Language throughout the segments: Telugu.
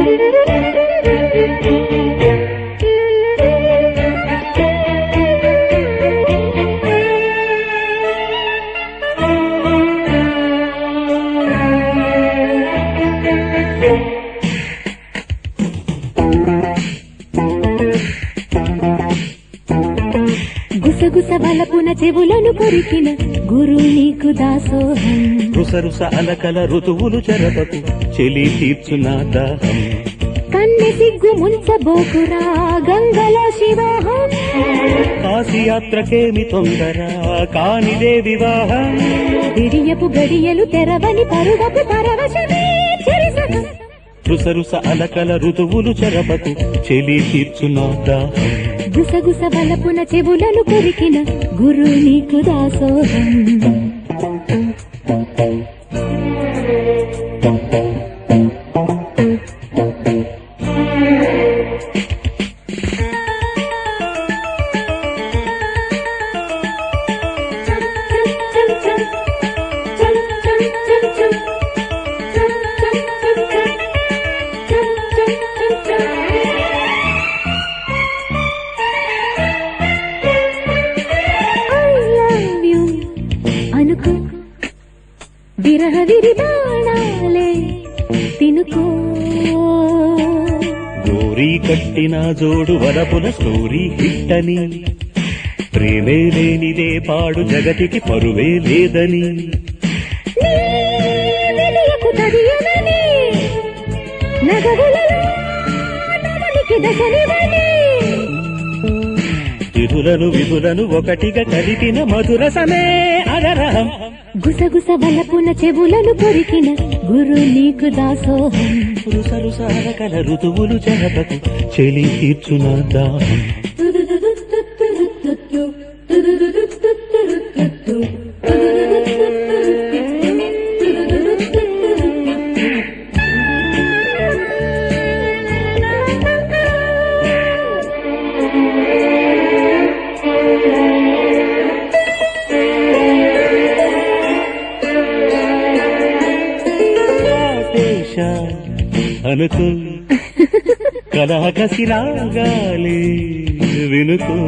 గుసగుస వలపున చెవులను కొరికిన గురు నీకు దాసోహం రుసరుస అలకల ఋతువులు చెరపకు చెలి తీర్చునా దాహం కన్నె సిగ్గు ముంచబోకురా గంగలో శివాహం కాశీయాత్రకేమి తొందర కానిదే వివాహం విడియపు గడియలు తెరవని పరువపు పరవశమే చెరిసగం రుసరుస అలకల ఋతువులు చెరపకు చెలి తీర్చునా దాహం గుసగుస వలపున చెవులను కొరికిన గురు నీకు దాసోహం I love you అనుకో విరహ విరి బాణాలే తినుకో గోరీ కట్టిన జోడు వరపుల స్టోరీ హిట్టని ప్రేమే లేనిదే పాడు జగతికి పరువే లేదని నీ వెలియకు తదియనని నగవులలో నవనికి దశనివని విధులను విధులను ఒకటిగా కలిపిన మధురసమే అగరహం గుసగుస వలపున చెవులను కొరికిన గురు నీకు దాసోహం రుసరుస అలకల ఋతువులు జనపకు చెలి తీర్చున దాహం ఆపేశ అనుకో కలహ కసిరాగాలి వినుకో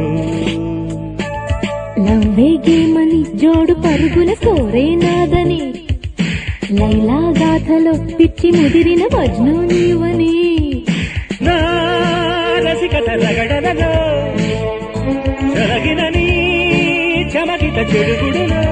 నవ్వే గేమని జోడు పరుగుల కోరే నాదని లైలా గాథలో పిచ్చి ముదిరిన వజ్ను నీవని నా రసికత రగడలలో చెరగిన నీ చమకిత చెడుగుడులో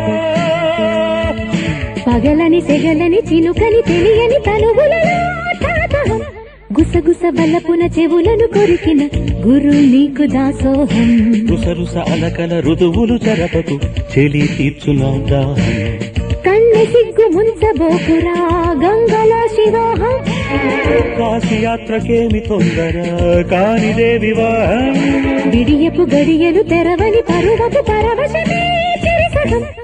పగలని సెగలని చినుకని తెలియని తనువులలో తాతహం గుసగుస బల్లపున చెవులను కొరికిన గురు నీకు దాసోహం రుసరుస అలకల ఋతువులు చెరపకు చెలి తీర్చున దాహం కన్నె సిగ్గు ముంచబోకురా గంగలో శివోహం కాశీయాత్రకేమి తొందర కానిదే వివాహం విడియపు గడియలు తెరవని పరువపు పరవశమే చెరిసగం